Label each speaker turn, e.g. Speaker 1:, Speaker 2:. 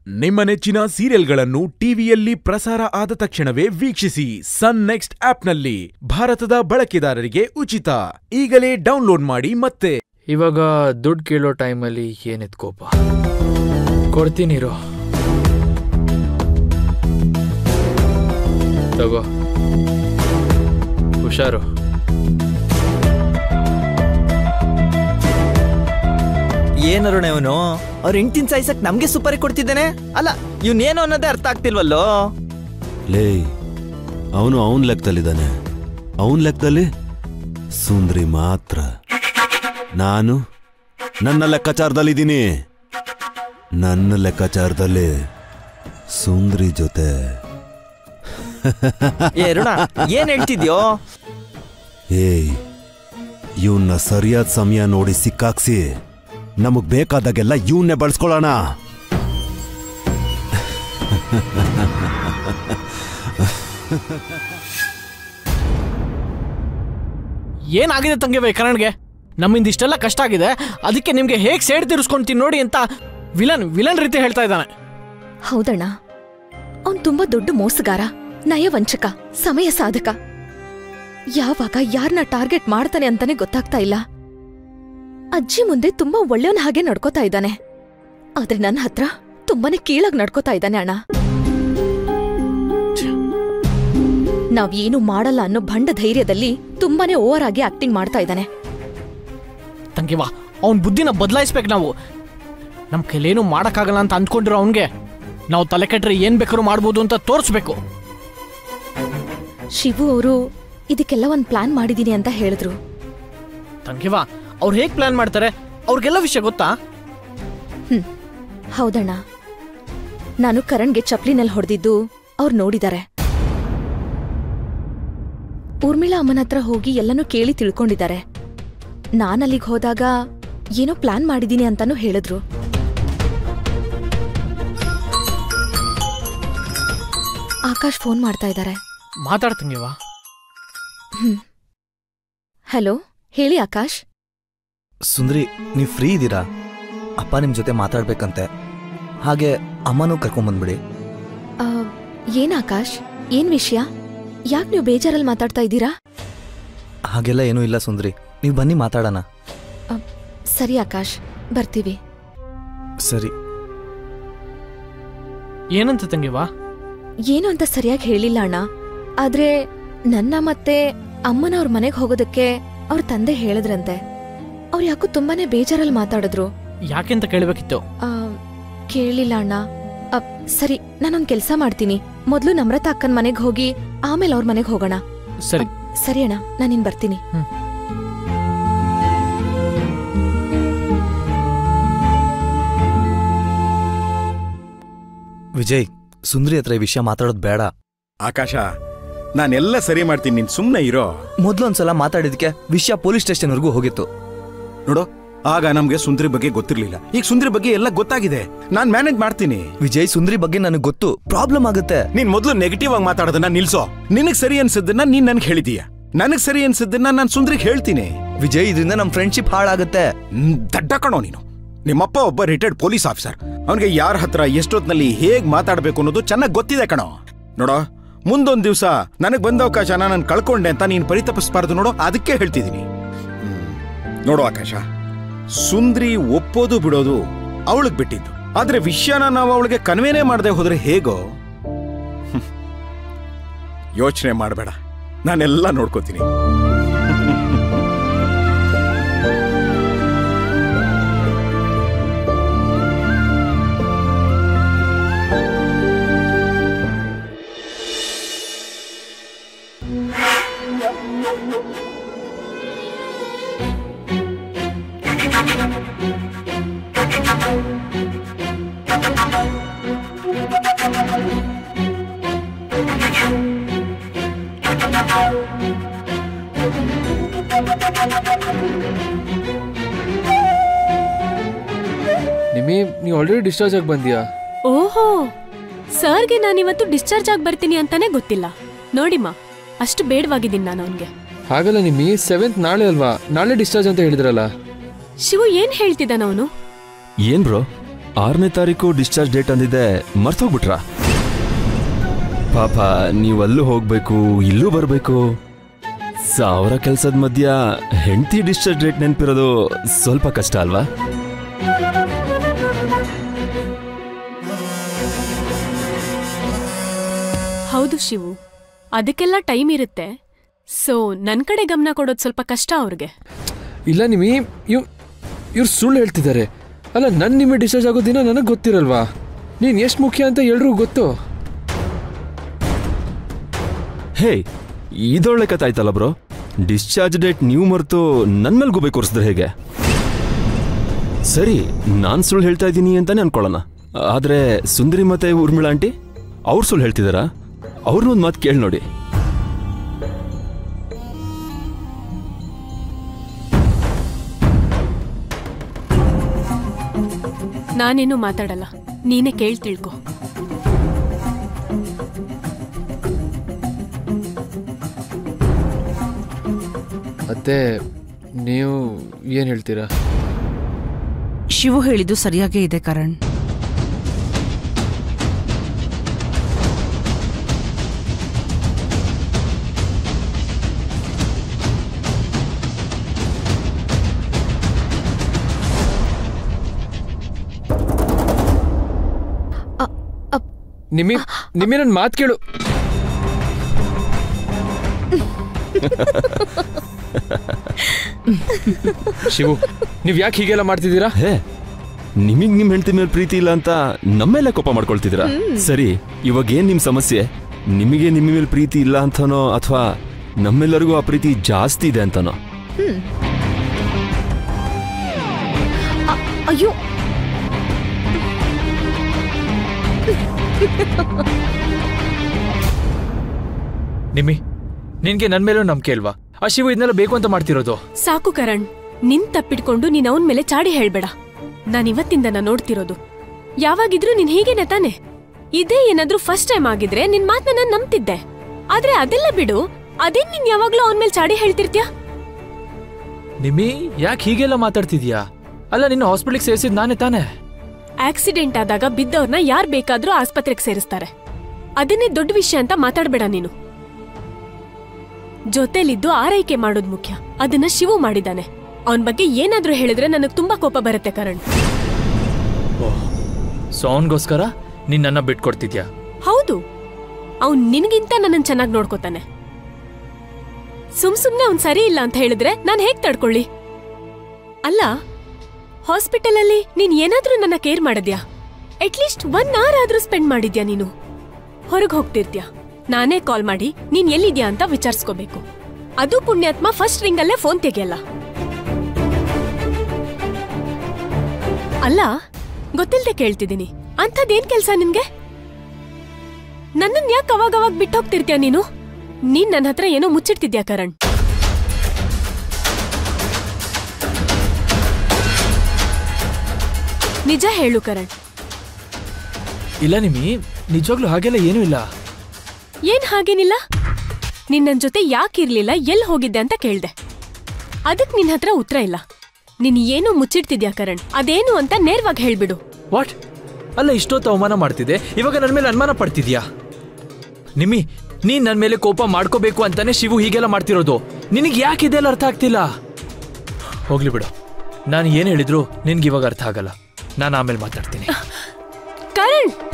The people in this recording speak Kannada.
Speaker 1: ನಿಮ್ಮ ನೆಚ್ಚಿನ ಸೀರಿಯಲ್ಗಳನ್ನು ಟಿವಿಯಲ್ಲಿ ಪ್ರಸಾರ ಆದ ತಕ್ಷಣವೇ ವೀಕ್ಷಿಸಿ ಸನ್ ನೆಕ್ಸ್ಟ್ ಆಪ್ನಲ್ಲಿ ಭಾರತದ ಬಳಕೆದಾರರಿಗೆ ಉಚಿತ ಈಗಲೇ ಡೌನ್ಲೋಡ್ ಮಾಡಿ ಮತ್ತೆ
Speaker 2: ಇವಾಗ ದುಡ್ಡು ಕೇಳೋ ಟೈಮಲ್ಲಿ ಏನಿದ್ ಕೋಪ ಕೊಡ್ತೀನಿರೋ ತಗೋ ಹುಷಾರು
Speaker 3: ಏನರುಣ ಇವನು ಅವ್ರ ಹೆಂಡ್ತಿನ ಸಾಯ್ಸಕ್ ನಮ್ಗೆ ಸುಪಾರಿ ಕೊಡ್ತಿದ್ದೇನೆ ಅಲ್ಲ ಇವನೇನು ಅನ್ನೋದೇ ಅರ್ಥ ಆಗ್ತಿಲ್ವಲ್ಲೋ
Speaker 4: ಲೇ ಅವನು ಅವನ್ ಲೆಕ್ಕದಲ್ಲಿದ್ದಾನೆ ಅವನ್ ಲೆಕ್ಕದಲ್ಲಿ ಸುಂದ್ರಿ ಮಾತ್ರ ನಾನು ನನ್ನ ಲೆಕ್ಕಾಚಾರದಲ್ಲಿದ್ದೀನಿ ನನ್ನ ಲೆಕ್ಕಾಚಾರದಲ್ಲಿ ಸುಂದ್ರಿ ಜೊತೆ
Speaker 3: ಏ ರುಣ ಏನ್ ಹೇಳ್ತಿದ್ಯೋ
Speaker 4: ಏಯ್ ಇವನ್ನ ಸರಿಯಾದ ಸಮಯ ನೋಡಿ ಸಿಕ್ಕಾಕ್ಸಿ ನಮಗ್ ಬೇಕಾದಾಗೆಲ್ಲ ಇವನ್ನೇ ಬಳಸ್ಕೊಳ್ಳೋಣ
Speaker 5: ಏನಾಗಿದೆ ತಂಗಿವೆ ಕರಣ್ಗೆ ನಮ್ಮಿಂದ ಇಷ್ಟೆಲ್ಲ ಕಷ್ಟ ಆಗಿದೆ ಅದಕ್ಕೆ ನಿಮ್ಗೆ ಹೇಗ್ ಸೇಡ್ ತೀರಿಸ್ಕೊಂತೀನಿ ನೋಡಿ ಅಂತ ವಿಲನ್ ವಿಲನ್ ರೀತಿ ಹೇಳ್ತಾ ಇದ್ದಾನೆ
Speaker 6: ಹೌದಣ್ಣ ಅವನ್ ತುಂಬಾ ದೊಡ್ಡ ಮೋಸಗಾರ ನಯವಂಚಕ ಸಮಯ ಸಾಧಕ ಯಾವಾಗ ಯಾರನ್ನ ಟಾರ್ಗೆಟ್ ಮಾಡ್ತಾನೆ ಅಂತಾನೆ ಗೊತ್ತಾಗ್ತಾ ಇಲ್ಲ ಅಜ್ಜಿ ಮುಂದೆ ತುಂಬಾ ಒಳ್ಳೆಯವನ ಹಾಗೆ ನಡ್ಕೋತಾ ಇದ್ದಾನೆ ಆದ್ರೆ ನನ್ನ ಹತ್ರ ತುಂಬಾನೇ ಕೀಳಾಗ್ ನಡ್ಕೋತಾ ಇದ್ದಾನೆ ಅಣ್ಣ ನಾವ್ ಏನು ಮಾಡಲ್ಲ ಅನ್ನೋ ಭಂಡ ಧೈರ್ಯದಲ್ಲಿ ತುಂಬಾನೇ ಓವರ್ ಆಗಿ ಆಕ್ಟಿಂಗ್ ಮಾಡ್ತಾ ಇದ್ದಾನೆ
Speaker 5: ತಂಗಿವಾ ಅವನ್ ಬುದ್ಧಿನ ಬದಲಾಯಿಸ್ಬೇಕು ನಾವು ನಮ್ ಕೈಲೇನು ಮಾಡಕ್ಕಾಗಲ್ಲ ಅಂತ ಅಂದ್ಕೊಂಡಿರೋ ಅವನ್ಗೆ ನಾವು ತಲೆ ಕೆಟ್ರೆ ಏನ್ ಬೇಕಾದ್ರೂ ಮಾಡ್ಬೋದು ಅಂತ ತೋರಿಸ್ಬೇಕು
Speaker 6: ಶಿವು ಅವರು ಇದಕ್ಕೆಲ್ಲ ಒಂದ್ ಪ್ಲಾನ್ ಮಾಡಿದೀನಿ ಅಂತ ಹೇಳಿದ್ರು
Speaker 5: ತಂಗಿವಾ ಅವ್ರು ಹೇಗ್ ಪ್ಲಾನ್ ಮಾಡ್ತಾರೆ ಅವ್ರಿಗೆಲ್ಲ ವಿಷಯ ಗೊತ್ತಾ
Speaker 6: ಹ್ಮ್ ಹೌದಣ್ಣ ನಾನು ಕರಣ್ಗೆ ಚಪ್ಲಿನಲ್ಲಿ ಹೊಡೆದಿದ್ದು ಅವ್ರು ನೋಡಿದ್ದಾರೆ ಊರ್ಮಿಳಾ ಅಮ್ಮನ ಹತ್ರ ಹೋಗಿ ಎಲ್ಲನೂ ಕೇಳಿ ತಿಳ್ಕೊಂಡಿದ್ದಾರೆ ನಾನಲ್ಲಿಗೆ ಹೋದಾಗ ಏನೋ ಪ್ಲಾನ್ ಮಾಡಿದೀನಿ ಅಂತಾನೂ ಹೇಳಿದ್ರು ಆಕಾಶ್ ಫೋನ್ ಮಾಡ್ತಾ ಇದ್ದಾರೆ
Speaker 5: ಮಾತಾಡ್ ತಂಗಿವಾ
Speaker 6: ಹಲೋ ಹೇಳಿ ಆಕಾಶ್
Speaker 3: ಸುಂದ್ರಿ ನೀವ್ ಫ್ರೀ ಇದ್ದೀರಾ ಅಪ್ಪ ನಿಮ್ ಜೊತೆ ಮಾತಾಡ್ಬೇಕಂತೆ ಹಾಗೆ ಅಮ್ಮನೂ ಕರ್ಕೊಂಬಂದ್ಬಿಡಿ
Speaker 6: ಆ, ಏನ್ ಆಕಾಶ್ ಏನ್ ವಿಷಯ ಯಾಕೆ ನೀವು ಬೇಜಾರಲ್ಲಿ ಮಾತಾಡ್ತಾ ಇದ್ದೀರಾ
Speaker 3: ಹಾಗೆಲ್ಲ ಏನೂ ಇಲ್ಲ ಸುಂದ್ರಿ ನೀವು ಬನ್ನಿ ಮಾತಾಡೋಣ
Speaker 6: ಆ, ಸರಿ ಆಕಾಶ್ ಬರ್ತೀವಿ
Speaker 3: ಸರಿ
Speaker 5: ಏನಂತ ತಂಗಿವಾ
Speaker 6: ಏನು ಅಂತ ಸರಿಯಾಗಿ ಹೇಳಿಲ್ಲ ಅಣ್ಣ ಆದ್ರೆ ನನ್ನ ಮತ್ತೆ ಅಮ್ಮನ ಅವ್ರ ಮನೆಗೆ ಹೋಗೋದಕ್ಕೆ ಅವ್ರ ತಂದೆ ಹೇಳಿದ್ರಂತೆ ಅವ್ರು ಯಾಕೋ ತುಂಬಾನೇ ಬೇಜಾರಲ್ಲಿ ಮಾತಾಡಿದ್ರು
Speaker 5: ಯಾಕೆಂತ ಕೇಳಬೇಕಿತ್ತು
Speaker 6: ಆ, ಕೇಳಿಲ್ಲ ಅಣ್ಣ ಆ, ಸರಿ ನಾನೊಂದ್ ಕೆಲ್ಸ ಮಾಡ್ತೀನಿ ಮೊದ್ಲು ನಮ್ರತ ಅಕ್ಕನ ಮನೆಗೆ ಹೋಗಿ ಆಮೇಲೆ ಅವ್ರ ಮನೆಗೆ ಹೋಗೋಣ
Speaker 5: ಸರಿ
Speaker 6: ಸರಿ ಅಣ್ಣ ನಾನಿನ್ ಬರ್ತೀನಿ
Speaker 3: ವಿಜಯ್ ಸುಂದ್ರಿ ಹತ್ರ ಈ ವಿಷಯ ಮಾತಾಡೋದು ಬೇಡ
Speaker 7: ಆಕಾಶ ನಾನೆಲ್ಲ ಸರಿ ಮಾಡ್ತೀನಿ ನೀನ್ ಸುಮ್ನೆ ಇರೋ
Speaker 3: ಮೊದ್ಲು ಒಂದ್ಸಲ ಮಾತಾಡಿದಕ್ಕೆ ವಿಷಯ ಪೊಲೀಸ್ ಸ್ಟೇಷನ್ವರೆಗೂ ಹೋಗಿತ್ತು
Speaker 7: ನೋಡು ಆಗ ನಮ್ಗೆ ಸುಂದರಿ ಬಗ್ಗೆ ಗೊತ್ತಿರ್ಲಿಲ್ಲ ಈಗ ಸುಂದರಿ ಬಗ್ಗೆ ಎಲ್ಲ ಗೊತ್ತಾಗಿದೆ ನಾನ್ ಮ್ಯಾನೇಜ್ ಮಾಡ್ತೀನಿ
Speaker 3: ವಿಜಯ್ ಸುಂದ್ರಿ ಬಗ್ಗೆ ನನಗೆ ಗೊತ್ತು ಪ್ರಾಬ್ಲಮ್ ಆಗುತ್ತೆ
Speaker 7: ನೀನ್ ಮೊದಲು ನೆಗೆಟಿವ್ ಆಗಿ ಮಾತಾಡೋದನ್ನ ನಿಲ್ಸೋ ನಿನಗ್ ಸರಿ ಅನ್ಸದ್ದನ್ನ ನೀನ್ ನನ್ಗೆ ಹೇಳಿದೀಯ ನನಗ್ ಸರಿ ಅನ್ಸದ್ದನ್ನ ನಾನ್ ಸುಂದ್ರಿಗೆ ಹೇಳ್ತೀನಿ
Speaker 3: ವಿಜಯ್ ಇದರಿಂದ ನಮ್ ಫ್ರೆಂಡ್ಶಿಪ್ ಹಾಳಾಗುತ್ತೆ
Speaker 7: ಹ್ಮ್, ದಡ್ಡ ಕಣೋ ನೀನು ನಿಮ್ಮಪ್ಪ ಒಬ್ಬ ರಿಟೈರ್ಡ್ ಪೊಲೀಸ್ ಆಫೀಸರ್ ಅವನಿಗೆ ಯಾರ ಹತ್ರ ಎಷ್ಟೊತ್ನಲ್ಲಿ ಹೇಗ್ ಮಾತಾಡ್ಬೇಕು ಅನ್ನೋದು ಚೆನ್ನಾಗಿ ಗೊತ್ತಿದೆ ಕಣೋ ನೋಡೋ ಮುಂದೊಂದ್ ದಿವ್ಸ ನನಗ್ ಬಂದ ಅವಕಾಶನ ನಾನು ಕಳ್ಕೊಂಡೆ ಅಂತ ನೀನ್ ಪರಿತಪಿಸ್ಬಾರ್ದು ನೋಡೋ ಅದಕ್ಕೆ ಹೇಳ್ತಿದ್ದೀನಿ ಹ್ಮ್. ನೋಡು ಆಕಾಶ ಸುಂದ್ರಿ ಒಪ್ಪೋದು ಬಿಡೋದು ಅವಳಿಗೆ ಬಿಟ್ಟಿದ್ದು ಆದ್ರೆ ವಿಷಯನ ನಾವು ಅವಳಿಗೆ ಕನ್ವೇನೇ ಮಾಡದೆ ಹೋದ್ರೆ ಹೇಗೋ ಯೋಚನೆ ಮಾಡಬೇಡ ನಾನೆಲ್ಲ ನೋಡ್ಕೋತೀನಿ
Speaker 2: ನಿಮಿ ನೀವು ಆಲ್ರೆಡಿ ಡಿಸ್ಚಾರ್ಜ್ ಆಗಿ ಬಂದ್ಯಾ
Speaker 8: ಓಹೋ ಸರ್ಗೆ ನಾನಿವತ್ತು ಡಿಸ್ಚಾರ್ಜ್ ಆಗಿ ಬರ್ತೀನಿ ಅಂತಾನೆ ಗೊತ್ತಿಲ್ಲ ನೋಡಿಮ್ಮ ಅಷ್ಟು ಬೇಡವಾಗಿದ್ದೀನಿ ನಾನು ಅವನ್ಗೆ
Speaker 2: ಹಾಗಲ್ಲ ನಿಮ್ಮಿ ಸೆವೆಂತ್ ನಾಳೆ ಅಲ್ವಾ ನಾಳೆ ಡಿಸ್ಚಾರ್ಜ್ ಅಂತ ಹೇಳಿದ್ರಲ್ಲ
Speaker 8: ಶಿವು ಏನ್ ಹೇಳ್ತಿದ್ದಾನ ಅವನು
Speaker 3: ಏನ್ ಬ್ರೋ
Speaker 9: ಆರನೇ ತಾರೀಕು ಡಿಸ್ಚಾರ್ಜ್ ಡೇಟ್ ಅಂದಿದೆ ಮರ್ತೋಗ್ಬಿಟ್ರಾ ಪಾಪ ನೀವಲ್ಲೂ ಹೋಗ್ಬೇಕು ಇಲ್ಲೂ ಬರಬೇಕು ಸಾವಿರ ಕೆಲಸದ ಮಧ್ಯ ಹೆಂಡತಿ ಡಿಸ್ಚಾರ್ಜ್ ಡೇಟ್ ನೆನಪಿರೋದು ಸ್ವಲ್ಪ ಕಷ್ಟ ಅಲ್ವಾ
Speaker 8: ಹೌದು ಶಿವು ಅದಕ್ಕೆಲ್ಲ ಟೈಮ್ ಇರುತ್ತೆ ಸೊ ನನ್ ಕಡೆ ಗಮನ ಕೊಡೋದು ಸ್ವಲ್ಪ ಕಷ್ಟ ಅವ್ರಿಗೆ
Speaker 2: ಇಲ್ಲ ನಿಮಿ ಇವ್ ಇವ್ರು ಸುಳ್ಳು ಹೇಳ್ತಿದ್ದಾರೆ ಅಲ್ಲ ನನ್ನ ನಿಮ್ಮಿ ಡಿಸ್ಚಾರ್ಜ್ ಆಗೋ ದಿನ ನನಗೆ ಗೊತ್ತಿರಲ್ವಾ ನೀನು ಎಷ್ಟು ಮುಖ್ಯ ಅಂತ ಎಲ್ರಿಗೂ ಗೊತ್ತು
Speaker 9: ಹೇ ಇದೊಳ್ಳೆ ಕಥೆ ಆಯ್ತಲ್ಲ ಬ್ರೋ ಡಿಸ್ಚಾರ್ಜ್ ಡೇಟ್ ನೀವು ಮರೆತು ನನ್ನ ಮೇಲೆ ಗುಬೆ ಕೂರಿಸಿದ್ರೆ ಹೇಗೆ ಸರಿ ನಾನು ಸುಳ್ಳು ಹೇಳ್ತಾ ಇದ್ದೀನಿ ಅಂತಾನೆ ಅನ್ಕೊಳ್ಳೋಣ ಆದರೆ ಸುಂದರಿ ಮತ್ತೆ ಊರ್ಮಿಳಾ ಆಂಟಿ ಅವ್ರು ಸುಳ್ಳು ಹೇಳ್ತಿದಾರಾ ಅವ್ರನ್ನೊಂದು ಮಾತು ಕೇಳಿ ನೋಡಿ
Speaker 8: ನಾನೇನು ಮಾತಾಡಲ್ಲ ನೀನೇ ಕೇಳ್ ತಿಳ್ಕೊ
Speaker 2: ಮತ್ತೆ ನೀವು ಏನು ಹೇಳ್ತೀರಾ
Speaker 10: ಶಿವು ಹೇಳಿದ್ದು ಸರಿಯಾಗೇ ಇದೆ ಕರಣ್
Speaker 2: ನಿಮಿ ನಿಮ್ಮಿ ನನ್ನ ಮಾತು ಕೇಳು ಶಿವು ನೀವು ಯಾಕೆ ಹೀಗೆಲ್ಲ ಮಾಡ್ತಿದ್ದೀರಾ
Speaker 9: ಹೇ ನಿಮಗ್ ನಿಮ್ ಹೆಂಡತಿ ಮೇಲೆ ಪ್ರೀತಿ ಇಲ್ಲ ಅಂತ ನಮ್ಮೇಲೆ ಕೋಪ ಮಾಡ್ಕೊಳ್ತಿದ್ದೀರಾ ಸರಿ ಇವಾಗ ಏನ್ ನಿಮ್ ಸಮಸ್ಯೆ ನಿಮಗೆ ನಿಮ್ಮ ಮೇಲೆ ಪ್ರೀತಿ ಇಲ್ಲ ಅಂತನೋ ಅಥವಾ ನಮ್ಮೆಲ್ಲರಿಗೂ ಆ ಪ್ರೀತಿ ಜಾಸ್ತಿ ಇದೆ ಅಂತನೋ
Speaker 6: ಅಯ್ಯೋ
Speaker 2: ನಿಮ್ಮಿ ನಿನ್ಗೆ ನನ್ನ ಮೇಲೂ ನಂಬಿಕೆ ಅಲ್ವಾ ಆ ಶಿವು ಇದನ್ನೆಲ್ಲ ಬೇಕು ಅಂತ ಮಾಡ್ತಿರೋದು
Speaker 8: ಸಾಕು ಕರಣ್ ನಿನ್ ತಪ್ಪಿಟ್ಕೊಂಡು ನೀನ್ ಅವನ್ ಮೇಲೆ ಚಾಡಿ ಹೇಳ್ಬೇಡ ನಾನ್ ಇವತ್ತಿಂದ ನಾ ನೋಡ್ತಿರೋದು ಯಾವಾಗಿದ್ರೂ ನೀನ್ ಹೀಗೇನೆ ತಾನೆ ಇದೇ ಏನಾದ್ರೂ ಫಸ್ಟ್ ಟೈಮ್ ಆಗಿದ್ರೆ ನಿನ್ ಮಾತ್ನ ನಾನ್ ನಂಬ್ತಿದ್ದೆ ಆದ್ರೆ ಅದೆಲ್ಲ ಬಿಡು ಅದೇ ನೀನ್ ಯಾವಾಗ್ಲೂ ಅವನ್ ಮೇಲೆ ಚಾಡಿ ಹೇಳ್ತಿರ್ತ್ಯಾ
Speaker 2: ನಿಮ್ಮಿ ಯಾಕೆ ಹೀಗೆಲ್ಲ ಮಾತಾಡ್ತಿದ್ಯಾ ಅಲ್ಲ ನಿನ್ನ ಹಾಸ್ಪಿಟ್ಲಿಗೆ ಸೇರಿಸಿದ್ ನಾನೇ ತಾನೇ
Speaker 8: ಆಕ್ಸಿಡೆಂಟ್ ಆದಾಗ ಬಿದ್ದವ್ರನ್ನ ಯಾರ್ ಬೇಕಾದ್ರೂ ಆಸ್ಪತ್ರೆಗೆ ಸೇರಿಸ್ತಾರೆ ಅದನ್ನೇ ದೊಡ್ಡ ವಿಷಯ ಅಂತ ಮಾತಾಡ್ಬೇಡ ನೀನು ಜೊತೆಲಿದ್ದು ಆರೈಕೆ ಮಾಡೋದ್ ಮುಖ್ಯ ಅದನ್ನ ಶಿವು ಮಾಡಿದಾನೆ ಅವನ್ ಬಗ್ಗೆ ಏನಾದ್ರೂ ಹೇಳಿದ್ರೆ ನನಗ್ ತುಂಬಾ ಕೋಪ ಬರುತ್ತೆ ಕರಣ್
Speaker 2: ಸೊ ಅವನಿಗೋಸ್ಕರ ನೀನ್ ನನ್ನ ಬಿಟ್ಕೊಡ್ತಿದ್ಯಾ
Speaker 8: ಹೌದು ಅವ್ನ್ ನಿನ್ಗಿಂತ ನನ್ನನ್ ಚೆನ್ನಾಗ್ ನೋಡ್ಕೋತಾನೆ ಸುಮ್ ಸುಮ್ನೆ ಅವ್ನ್ ಸರಿ ಇಲ್ಲ ಅಂತ ಹೇಳಿದ್ರೆ ನಾನ್ ಹೇಗ್ ತಡ್ಕೊಳ್ಳಿ ಅಲ್ಲ ಹಾಸ್ಪಿಟಲ್ ಅಲ್ಲಿ ನೀನ್ ಏನಾದ್ರೂ ನನ್ನ ಕೇರ್ ಮಾಡಿದ್ಯಾ ಅಟ್ಲೀಸ್ಟ್ ಒನ್ ಅವರ್ ಆದ್ರೂ ಸ್ಪೆಂಡ್ ಮಾಡಿದ್ಯಾ ನೀನು ಹೊರಗ್ ಹೋಗ್ತಿರ್ತ್ಯಾ ನಾನೇ ಕಾಲ್ ಮಾಡಿ ನೀನ್ ಎಲ್ಲಿದ್ಯಾ ಅಂತ ವಿಚಾರಿಸ್ಕೋಬೇಕು ಅದು ಪುಣ್ಯಾತ್ಮ ಫಸ್ಟ್ ರಿಂಗ್ ಅಲ್ಲೇ ಫೋನ್ ತೆಗಿಯಲ್ಲ ಅಲ್ಲ ಗೊತ್ತಿಲ್ದೆ ಕೇಳ್ತಿದ್ದೀನಿ ಅಂಥದ್ದೇನ್ ಕೆಲ್ಸ ನಿನ್ಗೆ ನನ್ನನ್ ಯಾಕೆ ಅವಾಗ ಅವಾಗ ಬಿಟ್ಟು ಹೋಗ್ತಿರ್ತೀಯ ನೀನು ನೀನ್ ನನ್ನ ಹತ್ರ ಏನೋ ಮುಚ್ಚಿಡ್ತಿದ್ಯಾ ಕರಣ್ ನಿಜ ಹೇಳು ಕರಣ್
Speaker 2: ಇಲ್ಲ ನಿಮ್ಮಿ ನಿಜವಾಗ್ಲೂ ಹಾಗೆಲ್ಲ ಏನೂ ಇಲ್ಲ
Speaker 8: ಏನ್ ಹಾಗೇನಿಲ್ಲ ನಿನ್ ನನ್ ಜೊತೆ ಯಾಕಿರ್ಲಿಲ್ಲ ಎಲ್ ಹೋಗಿದ್ದೆ ಅಂತ ಕೇಳ್ದೆ ಅದಕ್ ನಿನ್ ಹತ್ರ ಉತ್ತರ ಇಲ್ಲ ನೀನ್ ಏನೋ ಮುಚ್ಚಿಡ್ತಿದ್ಯಾ ಕರಣ್ ಅದೇನು ಅಂತ ನೇರವಾಗಿ ಹೇಳ್ಬಿಡು
Speaker 2: ವಾಟ್ ಅಲ್ಲ ಇಷ್ಟೊತ್ತು ಅವಮಾನ ಮಾಡ್ತಿದ್ದೆ ಇವಾಗ ನನ್ನ ಮೇಲೆ ಅನುಮಾನ ಪಡ್ತಿದ್ಯಾ ನಿಮ್ಮಿ ನೀನ್ ನನ್ನ ಮೇಲೆ ಕೋಪ ಮಾಡ್ಕೋಬೇಕು ಅಂತಾನೆ ಶಿವು ಹೀಗೆಲ್ಲ ಮಾಡ್ತಿರೋದು ನಿನಗೆ ಯಾಕೆ ಇದೆಲ್ಲ ಅರ್ಥ ಆಗ್ತಿಲ್ಲ ಹೋಗ್ಲಿ ಬಿಡು ನಾನು ಏನು ಹೇಳಿದ್ರು ನಿನ್ಗೆ ಇವಾಗ ಅರ್ಥ ಆಗಲ್ಲ ನಾನು ಆಮೇಲೆ ಮಾತಾಡ್ತೀನಿ
Speaker 8: ಕರಣ್